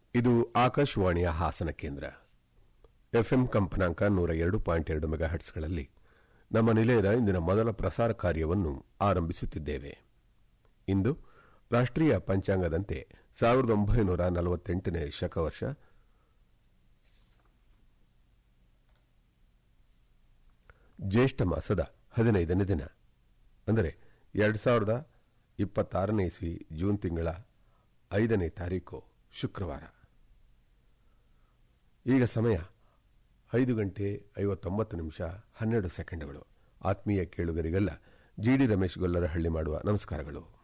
ಇದು ಆಕಾಶವಾಣಿಯ ಹಾಸನ ಕೇಂದ್ರ ಎಫ್ಎಂ ಕಂಪನಾಂಕ ನೂರ ಎರಡು ಪಾಯಿಂಟ್ ಎರಡು ಮೆಗಾಹೆಟ್ಸ್ಗಳಲ್ಲಿ ನಮ್ಮ ನಿಲಯದ ಇಂದಿನ ಮೊದಲ ಪ್ರಸಾರ ಕಾರ್ಯವನ್ನು ಆರಂಭಿಸುತ್ತಿದ್ದೇವೆ ಇಂದು ರಾಷ್ಟ್ರೀಯ ಪಂಚಾಂಗದಂತೆ ಸಾವಿರದ ಒಂಬೈನೂರ ನಲವತ್ತೆಂಟನೇ ಶಕವರ್ಷ ಜ್ಯೇಷ್ಠ ಮಾಸದ ಹದಿನೈದನೇ ದಿನ ಅಂದರೆ ಎರಡು ಸಾವಿರದ ಇಪ್ಪತ್ತಾರನೇ ಇಸ್ವಿ ಜೂನ್ ತಿಂಗಳ ಐದನೇ ತಾರೀಕು ಶುಕ್ರವಾರ ಈಗ ಸಮಯ ಐದು ಗಂಟೆ ಐವತ್ತೊಂಬತ್ತು ನಿಮಿಷ ಹನ್ನೆರಡು ಸೆಕೆಂಡ್ಗಳು ಆತ್ಮೀಯ ಕೇಳುಗರಿಗೆಲ್ಲ ಜಿಡಿ ರಮೇಶ್ ಗೊಲ್ಲರಹಳ್ಳಿ ಮಾಡುವ ನಮಸ್ಕಾರಗಳು